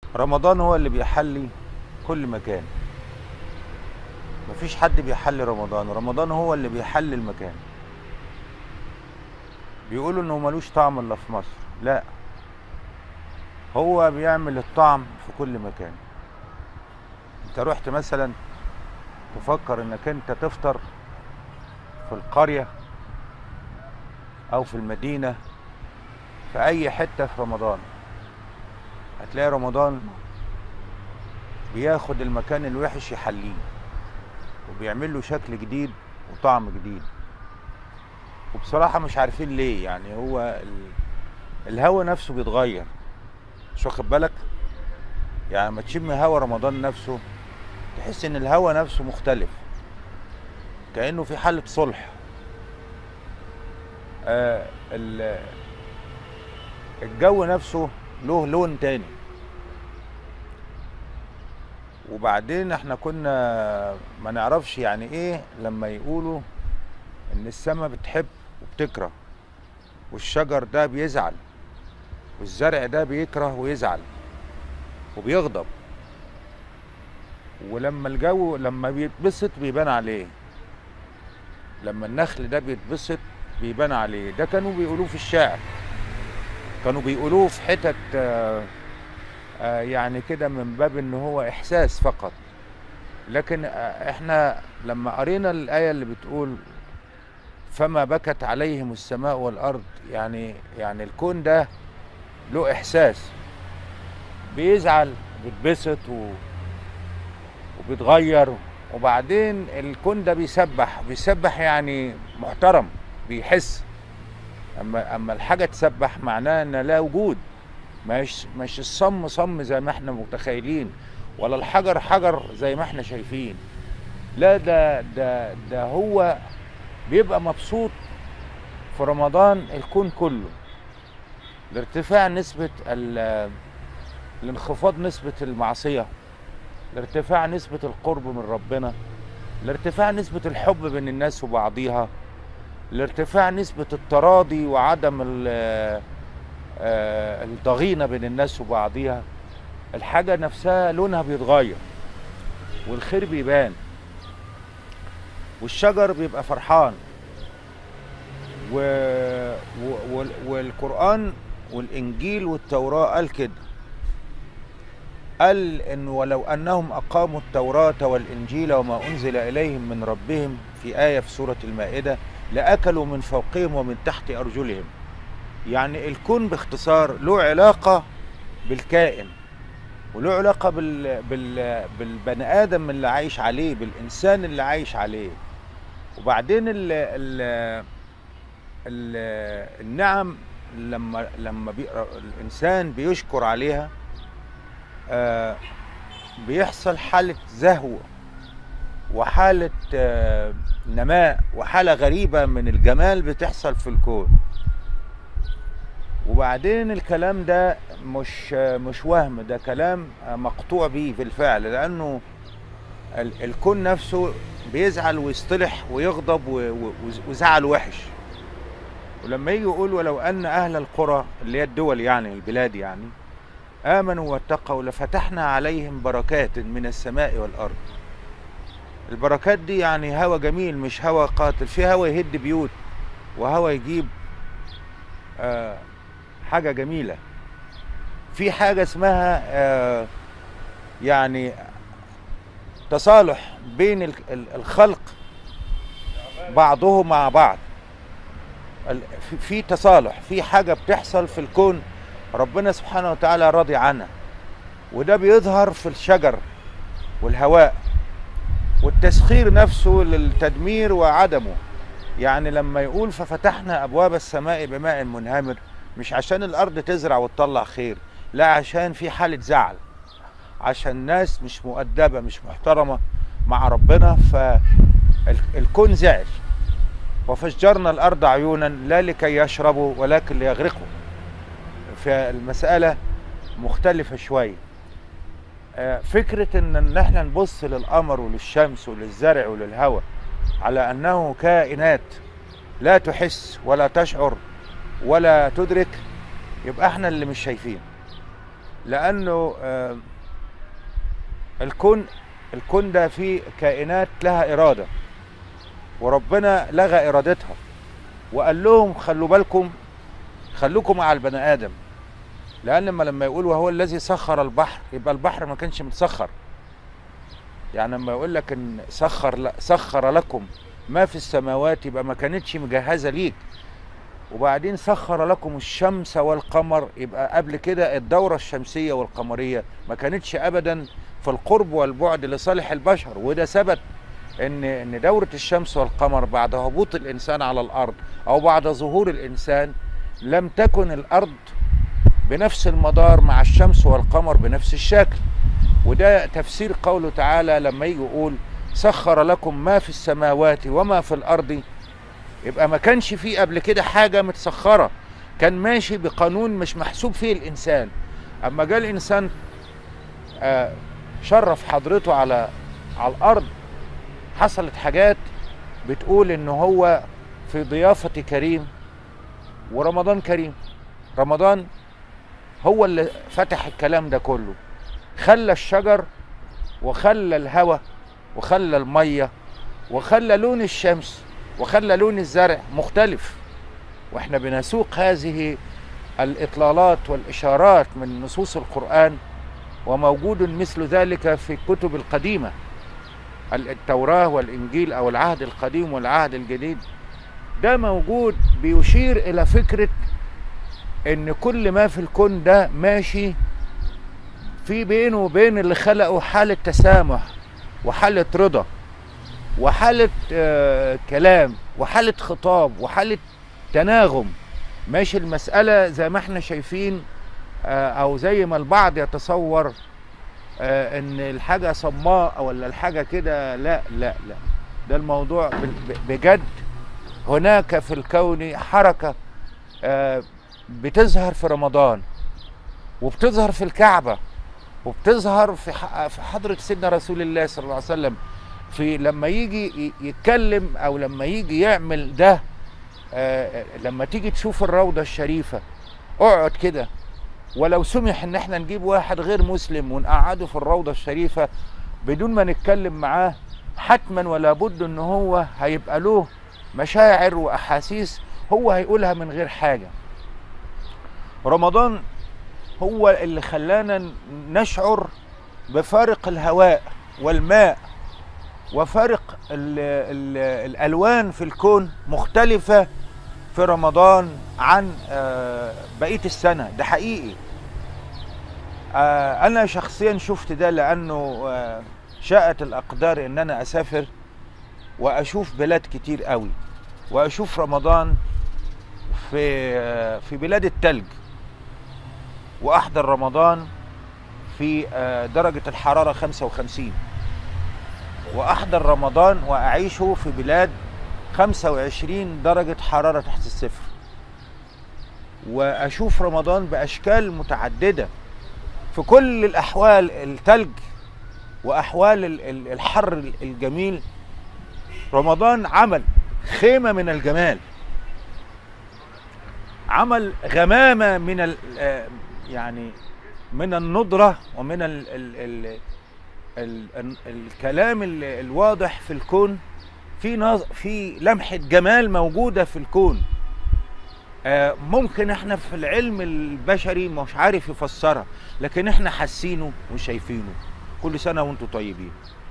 رمضان هو اللي بيحلي كل مكان مفيش حد بيحلي رمضان رمضان هو اللي بيحلي المكان بيقولوا انه ملوش طعم الا في مصر لا هو بيعمل الطعم في كل مكان انت رحت مثلا تفكر انك انت تفطر في القرية او في المدينة في اي حتة في رمضان هتلاقي رمضان بياخد المكان الوحش يحليه وبيعمل له شكل جديد وطعم جديد وبصراحة مش عارفين ليه يعني هو ال... الهوا نفسه بيتغير مش واخد بالك يعني لما تشم هوا رمضان نفسه تحس ان الهوا نفسه مختلف كأنه في حالة صلح آه ال... الجو نفسه له لون تاني وبعدين احنا كنا ما نعرفش يعني ايه لما يقولوا ان السماء بتحب وبتكره والشجر ده بيزعل والزرع ده بيكره ويزعل وبيغضب ولما الجو لما بيتبسط بيبان عليه لما النخل ده بيتبسط بيبان عليه ده كانوا بيقولوه في الشعر كانوا بيقولوه في حتت آه آه يعني كده من باب ان هو احساس فقط لكن آه احنا لما قرينا الايه اللي بتقول فما بكت عليهم السماء والارض يعني يعني الكون ده له احساس بيزعل بيتبسط و وبيتغير وبعدين الكون ده بيسبح بيسبح يعني محترم بيحس اما اما الحاجه تسبح معناها ان لا وجود مش مش الصم صم زي ما احنا متخيلين ولا الحجر حجر زي ما احنا شايفين لا ده ده ده هو بيبقى مبسوط في رمضان الكون كله لارتفاع نسبة الانخفاض نسبة المعصية لارتفاع نسبة القرب من ربنا لارتفاع نسبة الحب بين الناس وبعضيها لارتفاع نسبة التراضي وعدم الضغينة بين الناس وبعضيها الحاجة نفسها لونها بيتغير والخير بيبان والشجر بيبقى فرحان و... و... والقرآن والإنجيل والتوراة قال كده قال إن ولو أنهم أقاموا التوراة والإنجيل وما أنزل إليهم من ربهم في آية في سورة المائدة لأكلوا من فوقهم ومن تحت أرجلهم يعني الكون باختصار له علاقة بالكائن وله علاقة بال... بال... بالبني آدم اللي عايش عليه بالإنسان اللي عايش عليه وبعدين ال... ال... ال... النعم لما لما بي... الإنسان بيشكر عليها آه بيحصل حالة زهو وحالة آه نماء وحالة غريبة من الجمال بتحصل في الكون وبعدين الكلام ده مش مش وهم ده كلام مقطوع به بالفعل لانه الكون نفسه بيزعل ويصطلح ويغضب وزعل وحش ولما يجي يقول ولو ان اهل القرى اللي هي الدول يعني البلاد يعني امنوا واتقوا لفتحنا عليهم بركات من السماء والارض البركات دي يعني هوا جميل مش هوا قاتل في هوا يهد بيوت وهوا يجيب آه حاجة جميلة في حاجة اسمها آه يعني تصالح بين الخلق بعضهم مع بعض في تصالح في حاجة بتحصل في الكون ربنا سبحانه وتعالى راضي عنها وده بيظهر في الشجر والهواء والتسخير نفسه للتدمير وعدمه يعني لما يقول ففتحنا أبواب السماء بماء منهمر مش عشان الارض تزرع وتطلع خير لا عشان في حالة زعل عشان ناس مش مؤدبة مش محترمة مع ربنا فالكون زعل وفجرنا الارض عيونا لا لكي يشربوا ولكن ليغرقوا فالمسألة مختلفة شوية فكرة ان احنا نبص للقمر وللشمس وللزرع وللهواء على انه كائنات لا تحس ولا تشعر ولا تدرك يبقى احنا اللي مش شايفين لانه آه، الكون الكون ده فيه كائنات لها اراده وربنا لغى ارادتها وقال لهم خلوا بالكم خلوكم مع البني ادم لان لما لما يقول وهو الذي سخر البحر يبقى البحر ما كانش متسخر يعني لما يقول لك ان سخر ل- سخر لكم ما في السماوات يبقى ما كانتش مجهزه ليك وبعدين سخر لكم الشمس والقمر يبقى قبل كده الدوره الشمسيه والقمريه ما كانتش ابدا في القرب والبعد لصالح البشر وده ثبت ان ان دوره الشمس والقمر بعد هبوط الانسان على الارض او بعد ظهور الانسان لم تكن الارض بنفس المدار مع الشمس والقمر بنفس الشكل وده تفسير قوله تعالى لما يجي يقول سخر لكم ما في السماوات وما في الارض يبقى ما كانش فيه قبل كده حاجه متسخره كان ماشي بقانون مش محسوب فيه الانسان اما جاء الانسان آه، شرف حضرته على على الارض حصلت حاجات بتقول ان هو في ضيافه كريم ورمضان كريم رمضان هو اللي فتح الكلام ده كله خلى الشجر وخلى الهواء وخلى الميه وخلى لون الشمس وخلى لون الزرع مختلف واحنا بنسوق هذه الاطلالات والاشارات من نصوص القران وموجود مثل ذلك في الكتب القديمه التوراه والانجيل او العهد القديم والعهد الجديد ده موجود بيشير الى فكره ان كل ما في الكون ده ماشي في بينه وبين اللي خلقه حاله تسامح وحاله رضا وحاله آه كلام وحاله خطاب وحاله تناغم ماشي المساله زي ما احنا شايفين آه او زي ما البعض يتصور آه ان الحاجه صماء ولا الحاجه كده لا لا لا ده الموضوع ب- ب- بجد هناك في الكون حركه آه بتظهر في رمضان وبتظهر في الكعبه وبتظهر في ح- في حضره سيدنا رسول الله صلى الله عليه وسلم في لما يجي ي- يتكلم او لما يجي يعمل ده آه، لما تيجي تشوف الروضه الشريفه اقعد كده ولو سمح ان احنا نجيب واحد غير مسلم ونقعده في الروضه الشريفه بدون ما نتكلم معاه حتما ولا بد ان هو هيبقى له مشاعر واحاسيس هو هيقولها من غير حاجه رمضان هو اللي خلانا نشعر بفارق الهواء والماء وفارق ال ال الالوان في الكون مختلفه في رمضان عن آه، بقيه السنه ده حقيقي آه، انا شخصيا شفت ده لانه آه، شاءت الاقدار ان انا اسافر واشوف بلاد كتير قوي واشوف رمضان في آه، في بلاد التلج واحضر رمضان في آه، درجه الحراره 55 واحضر رمضان واعيشه في بلاد 25 درجه حراره تحت الصفر واشوف رمضان باشكال متعدده في كل الاحوال التلج واحوال ال- ال- الحر الجميل رمضان عمل خيمه من الجمال عمل غمامه من ال آه، يعني من الندره ومن ال ال ال ال ال الكلام ال- الواضح في الكون في نظ... في لمحه جمال موجوده في الكون آه، ممكن احنا في العلم البشري مش عارف يفسرها لكن احنا حاسينه وشايفينه كل سنه وانتم طيبين